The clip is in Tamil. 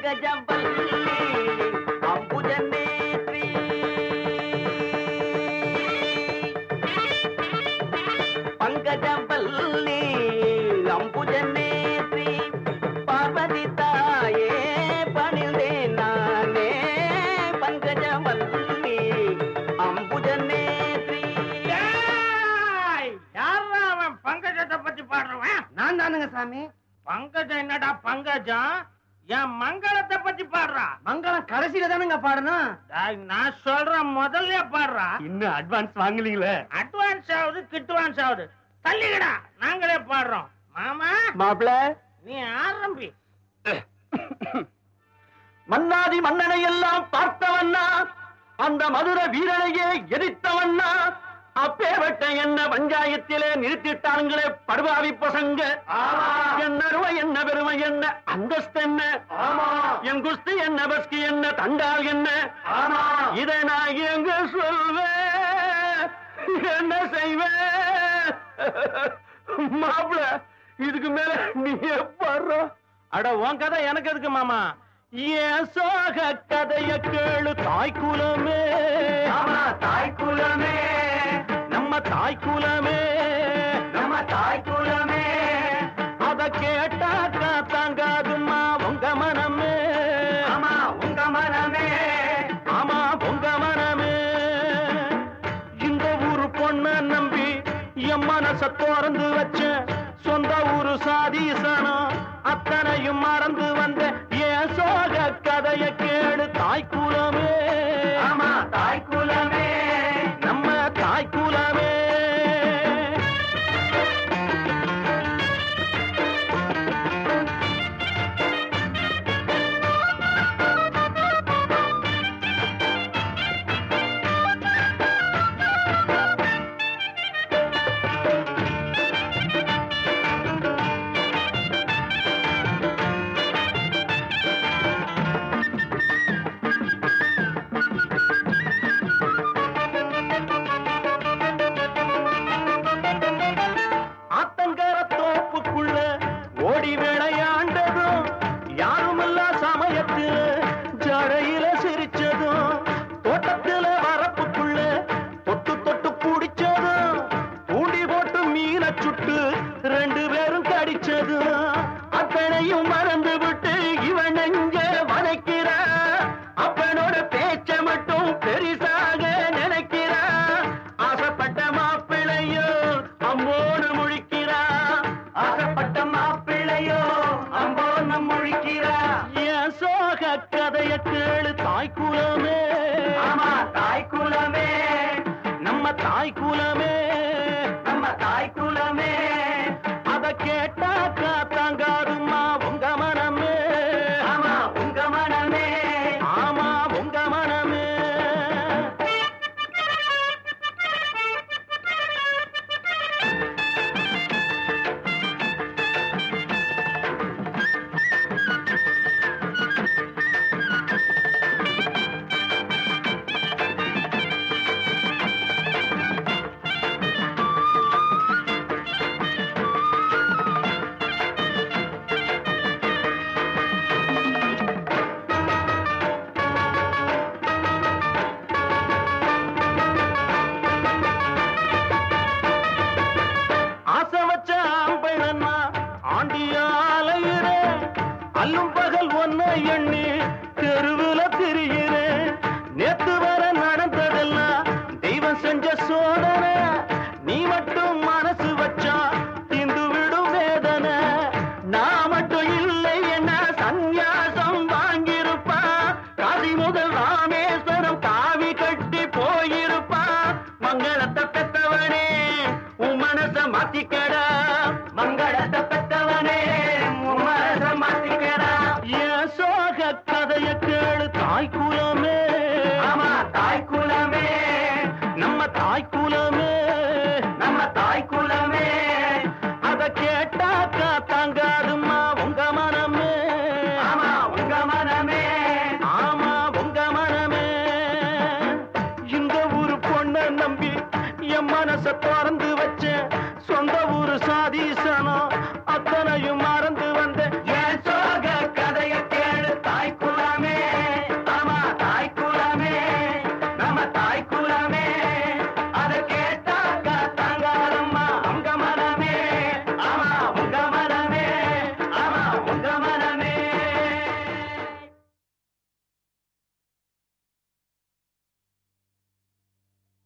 பங்கஜவல்லி அம்புஜநேத்ரி பங்கஜவல்லி அம்புஜநேத்ரி பார்வதி தாயே பணிந்தேன் நானே பங்கஜவல்லி அம்புஜநேத்ரி யாரா அவன் பங்கஜத்தை பத்தி பாடுறவன் நான் தானுங்க சாமி பங்கஜம் என்னடா பங்கஜம் என் மங்களத்தை பத்தி பாடுறா மங்களம் கடைசியில தானுங்க பாடணும் டேய், நான் சொல்றேன் முதல்ல பாடுறா இன்னும் அட்வான்ஸ் வாங்கலீங்களே அட்வான்ஸ் ஆகுது கிட்வான்ஸ் ஆகுது தள்ளிக்கடா நாங்களே பாடுறோம் மாமா மாப்பிள நீ ஆரம்பி மன்னாதி மன்னனை எல்லாம் பார்த்தவண்ணா அந்த மதுர வீரனையே எதிர்த்தவண்ணா அப்பேவட்ட என்ன பஞ்சாயத்திலே நிறுத்திட்டாங்களே படுபாவி பசங்க என்ன அருமை என்ன பெருமை என்ன அந்தஸ்து என்ன என் குஸ்தி என்ன பஸ்கி என்ன தண்டால் என்ன இதை நான் எங்க சொல்வேன் என்ன செய்வேன் மாப்பிள இதுக்கு மேல நீ பாடுற அட உன் கதை எனக்கு எதுக்கு மாமா ஏன் சோக கதைய கேளு தாய் குலமே தாய் குலமே நம்ம தாய் குலமே நம்ம தாய் குலமே அத கேட்டாக்கா தாங்காதுமா உங்க மனமே ஆமா உங்க மனமே ஆமா உங்க மனமே இந்த ஊரு பொண்ண நம்பி என் மனச திறந்து வச்ச சொந்த ஊரு சாதீசனம் அத்தனையும் மறந்து வந்த என் சோக கதைய கேடு தாய் குலமே ஆமா தாய் குலமே நம்ம தாய் குலமே ஆத்தங்கர தோப்புக்குள்ள ஓடி விளையாண்டதும் யாருமில்ல சமயத்துல ஜடையில சிரிச்சதும் தோட்டத்துல வரப்புக்குள்ள தொட்டு தொட்டு குடிச்சதும் தூண்டி போட்டு மீன சுட்டு ரெண்டு பேரும் கடிச்சதும் அத்தனையும் மறந்து விட்டு இவன் நெஞ்ச வளைக்கிறா அப்பனோட பேச்ச மட்டும் பெரிசாக நினைக்கிறா ஆசைப்பட்ட மாப்பிள்ளையோ அம்போடு முழிக்கிறா ஆசைப்பட்ட மாப்பிள்ளையோ அம்போன்னு முழிக்கிறா என் சோக கதைய கேளு தாய் குலமே ஆமா தாய் குலமே நம்ம தாய் குலமே நம்ம தாய் குலமே அத கேட்டாக்கா தாங்காதுமா உங்க மனமே ஆமா உங்க மனமே ஆமா உங்க மனமே ஆசை வச்ச ஆம்பளன்னா ஆண்டியாலையிறே அல்லும் பகல் ஒன்ன எண்ணி தெருவுல திரிகிறேன் நேத்து வர நடந்ததெல்லாம் தெய்வம் செஞ்ச சோதனை நீ மட்டும் மனசு வச்சா திந்து விடும் வேதனை நான் மட்டும் இல்லை என்ன சந்நியாசம் வாங்கியிருப்பா காசி முதல் ராமேஸ்வரம் காவி கட்டி போயிருப்பா மங்களத்தை பெத்தவனே உன் மனச மாத்திக்கடா மங்களத்தை பெத்தவனே உன் மனச மாத்திக்கடா என் சோக கதைய கேளு தாய் குலமே ஆமா தாய் குலமே நம்ம தாய் குலமே நம்ம தாய் குலமே அத கேட்டாக்கா தாங்காதுமா உங்க மனமே ஆமா உங்க மனமே ஆமா உங்க மனமே இந்த ஊரு பொண்ண நம்பி என் மனச திறந்து வச்ச சொந்த ஊரு சாதீசனம்